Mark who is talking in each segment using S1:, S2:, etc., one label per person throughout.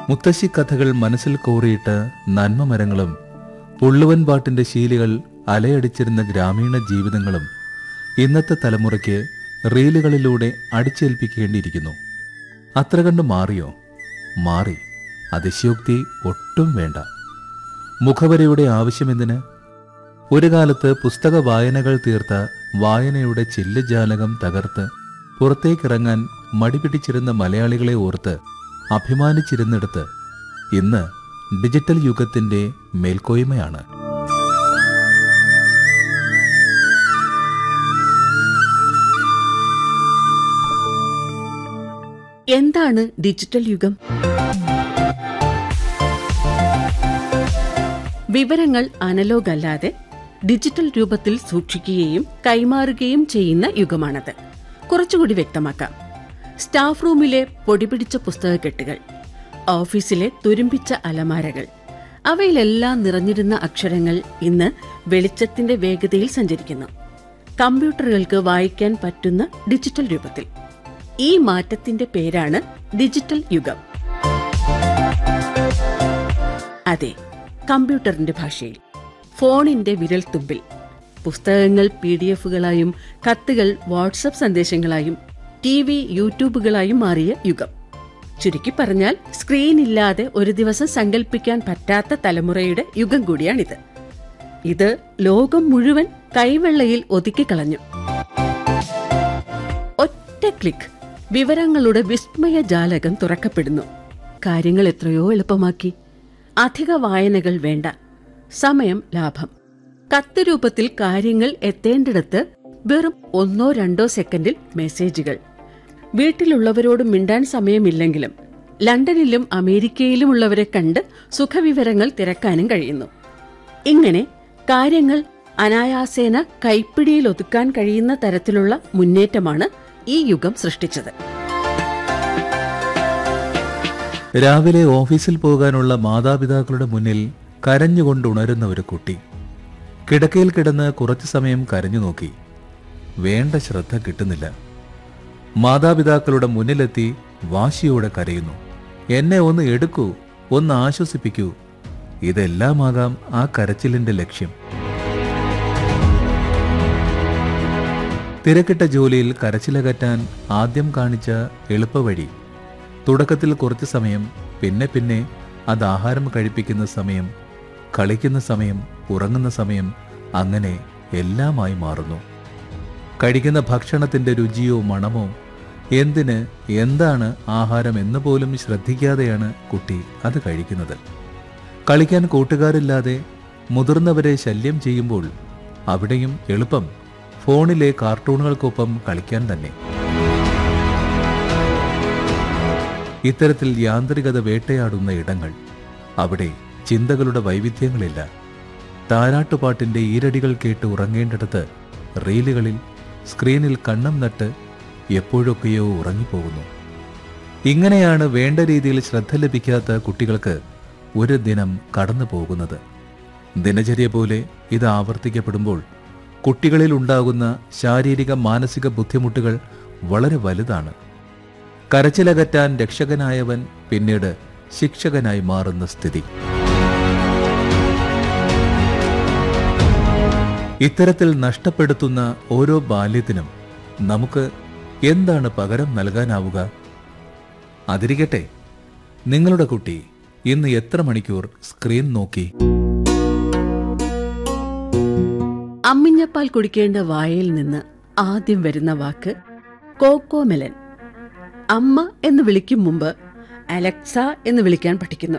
S1: മുത്തശ്ശി കഥകൾ മനസ്സിൽ കോറിയിട്ട് നന്മ മരങ്ങളും പുള്ളുവൻ പാട്ടിന്റെ ശീലികൾ അലയടിച്ചിരുന്ന ഗ്രാമീണ ജീവിതങ്ങളും ഇന്നത്തെ തലമുറയ്ക്ക് റീലുകളിലൂടെ അടിച്ചേൽപ്പിക്കേണ്ടിയിരിക്കുന്നു അത്ര കണ്ട് മാറിയോ മാറി അതിശയോക്തി ഒട്ടും വേണ്ട മുഖവരയുടെ ആവശ്യമെന്തിന് ഒരു കാലത്ത് പുസ്തക വായനകൾ തീർത്ത വായനയുടെ ചില്ലുജാലകം തകർത്ത് പുറത്തേക്കിറങ്ങാൻ മടിപിടിച്ചിരുന്ന മലയാളികളെ ഓർത്ത് അഭിമാനിച്ചിരുന്നിടത്ത് ഇന്ന് ഡിജിറ്റൽ യുഗത്തിന്റെ മേൽക്കോയ്മയാണ്
S2: എന്താണ് ഡിജിറ്റൽ യുഗം വിവരങ്ങൾ അനലോഗ് അല്ലാതെ ഡിജിറ്റൽ രൂപത്തിൽ സൂക്ഷിക്കുകയും കൈമാറുകയും ചെയ്യുന്ന യുഗമാണത് കുറച്ചുകൂടി വ്യക്തമാക്കാം സ്റ്റാഫ് റൂമിലെ പൊടിപിടിച്ച പുസ്തകക്കെട്ടുകൾ ഓഫീസിലെ തുരുമ്പിച്ച അലമാരകൾ അവയിലെല്ലാം നിറഞ്ഞിരുന്ന അക്ഷരങ്ങൾ ഇന്ന് വെളിച്ചത്തിന്റെ വേഗതയിൽ സഞ്ചരിക്കുന്നു കമ്പ്യൂട്ടറുകൾക്ക് വായിക്കാൻ പറ്റുന്ന ഡിജിറ്റൽ രൂപത്തിൽ ഈ മാറ്റത്തിന്റെ പേരാണ് ഡിജിറ്റൽ യുഗം അതെ കമ്പ്യൂട്ടറിന്റെ ഭാഷയിൽ ഫോണിന്റെ വിരൽത്തുമ്പിൽ പുസ്തകങ്ങൾ പി ഡി എഫുകളായും കത്തുകൾ വാട്സപ്പ് സന്ദേശങ്ങളായും ടി വി യൂട്യൂബുകളായും മാറിയ യുഗം ചുരുക്കി പറഞ്ഞാൽ സ്ക്രീൻ ഇല്ലാതെ ഒരു ദിവസം സങ്കല്പിക്കാൻ പറ്റാത്ത തലമുറയുടെ യുഗം കൂടിയാണിത് ഇത് ലോകം മുഴുവൻ കൈവെള്ളയിൽ ഒതുക്കിക്കളഞ്ഞു ഒറ്റ ക്ലിക്ക് വിവരങ്ങളുടെ വിസ്മയ ജാലകം തുറക്കപ്പെടുന്നു കാര്യങ്ങൾ എത്രയോ എളുപ്പമാക്കി അധിക വായനകൾ വേണ്ട സമയം ലാഭം കത്ത് രൂപത്തിൽ കാര്യങ്ങൾ എത്തേണ്ടിടത്ത് വെറും ഒന്നോ രണ്ടോ സെക്കൻഡിൽ മെസ്സേജുകൾ വീട്ടിലുള്ളവരോട് മിണ്ടാൻ സമയമില്ലെങ്കിലും ലണ്ടനിലും അമേരിക്കയിലും ഉള്ളവരെ കണ്ട് സുഖവിവരങ്ങൾ തിരക്കാനും കഴിയുന്നു ഇങ്ങനെ കാര്യങ്ങൾ അനായാസേന കൈപ്പിടിയിൽ ഒതുക്കാൻ കഴിയുന്ന തരത്തിലുള്ള മുന്നേറ്റമാണ് ഈ യുഗം സൃഷ്ടിച്ചത്
S1: രാവിലെ ഓഫീസിൽ പോകാനുള്ള മാതാപിതാക്കളുടെ മുന്നിൽ കരഞ്ഞുകൊണ്ട് ഉണരുന്ന ഒരു കുട്ടി കിടക്കയിൽ കിടന്ന് കുറച്ചു സമയം കരഞ്ഞു നോക്കി വേണ്ട ശ്രദ്ധ കിട്ടുന്നില്ല മാതാപിതാക്കളുടെ മുന്നിലെത്തി വാശിയോടെ കരയുന്നു എന്നെ ഒന്ന് എടുക്കൂ ഒന്ന് ആശ്വസിപ്പിക്കൂ ഇതെല്ലാമാകാം ആ കരച്ചിലിന്റെ ലക്ഷ്യം തിരക്കിട്ട ജോലിയിൽ കരച്ചിലകറ്റാൻ ആദ്യം കാണിച്ച എളുപ്പവഴി തുടക്കത്തിൽ കുറച്ച് സമയം പിന്നെ പിന്നെ അത് ആഹാരം കഴിപ്പിക്കുന്ന സമയം കളിക്കുന്ന സമയം ഉറങ്ങുന്ന സമയം അങ്ങനെ എല്ലാമായി മാറുന്നു കഴിക്കുന്ന ഭക്ഷണത്തിന്റെ രുചിയോ മണമോ എന്തിന് എന്താണ് ആഹാരം എന്ന് പോലും ശ്രദ്ധിക്കാതെയാണ് കുട്ടി അത് കഴിക്കുന്നത് കളിക്കാൻ കൂട്ടുകാരില്ലാതെ മുതിർന്നവരെ ശല്യം ചെയ്യുമ്പോൾ അവിടെയും എളുപ്പം ഫോണിലെ കാർട്ടൂണുകൾക്കൊപ്പം കളിക്കാൻ തന്നെ ഇത്തരത്തിൽ യാന്ത്രികത വേട്ടയാടുന്ന ഇടങ്ങൾ അവിടെ ചിന്തകളുടെ വൈവിധ്യങ്ങളില്ല താരാട്ടുപാട്ടിന്റെ ഈരടികൾ കേട്ട് ഉറങ്ങേണ്ടിടത്ത് റീലുകളിൽ സ്ക്രീനിൽ കണ്ണം നട്ട് എപ്പോഴൊക്കെയോ ഉറങ്ങിപ്പോകുന്നു ഇങ്ങനെയാണ് വേണ്ട രീതിയിൽ ശ്രദ്ധ ലഭിക്കാത്ത കുട്ടികൾക്ക് ഒരു ദിനം കടന്നു പോകുന്നത് ദിനചര്യ പോലെ ഇത് ആവർത്തിക്കപ്പെടുമ്പോൾ കുട്ടികളിൽ ഉണ്ടാകുന്ന ശാരീരിക മാനസിക ബുദ്ധിമുട്ടുകൾ വളരെ വലുതാണ് കരച്ചിലകറ്റാൻ രക്ഷകനായവൻ പിന്നീട് ശിക്ഷകനായി മാറുന്ന സ്ഥിതി ഇത്തരത്തിൽ നഷ്ടപ്പെടുത്തുന്ന ഓരോ ബാല്യത്തിനും നമുക്ക് എന്താണ് പകരം നൽകാനാവുക അതിരിക്കട്ടെ നിങ്ങളുടെ കുട്ടി ഇന്ന് എത്ര മണിക്കൂർ സ്ക്രീൻ നോക്കി
S2: അമ്മിഞ്ഞപ്പാൽ കുടിക്കേണ്ട വായയിൽ നിന്ന് ആദ്യം വരുന്ന വാക്ക് കോക്കോമെലൻ അമ്മ എന്ന് വിളിക്കും മുമ്പ് അലക്സ എന്ന് വിളിക്കാൻ പഠിക്കുന്നു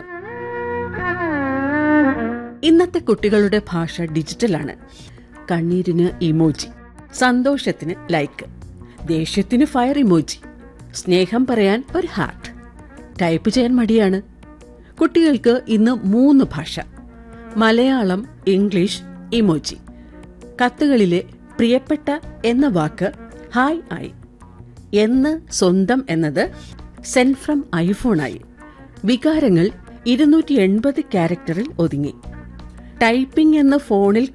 S2: ഇന്നത്തെ കുട്ടികളുടെ ഭാഷ ഡിജിറ്റലാണ് കണ്ണീരിന് ഇമോജി സന്തോഷത്തിന് ലൈക്ക് ദേഷ്യത്തിന് ഫയർ ഇമോജി സ്നേഹം പറയാൻ ഒരു ഹാർട്ട് ടൈപ്പ് ചെയ്യാൻ മടിയാണ് കുട്ടികൾക്ക് ഇന്ന് മൂന്ന് ഭാഷ മലയാളം ഇംഗ്ലീഷ് ഇമോജി കത്തുകളിലെ പ്രിയപ്പെട്ട എന്ന വാക്ക് ഹായ് ആയി എന്ന് സ്വന്തം എന്നത് സെൻഡ് ഫ്രം ഐഫോണായി വികാരങ്ങൾ ഇരുന്നൂറ്റി എൺപത് ക്യാരക്ടറിൽ ഒതുങ്ങി ടൈപ്പിംഗ് എന്ന ഫോണിൽ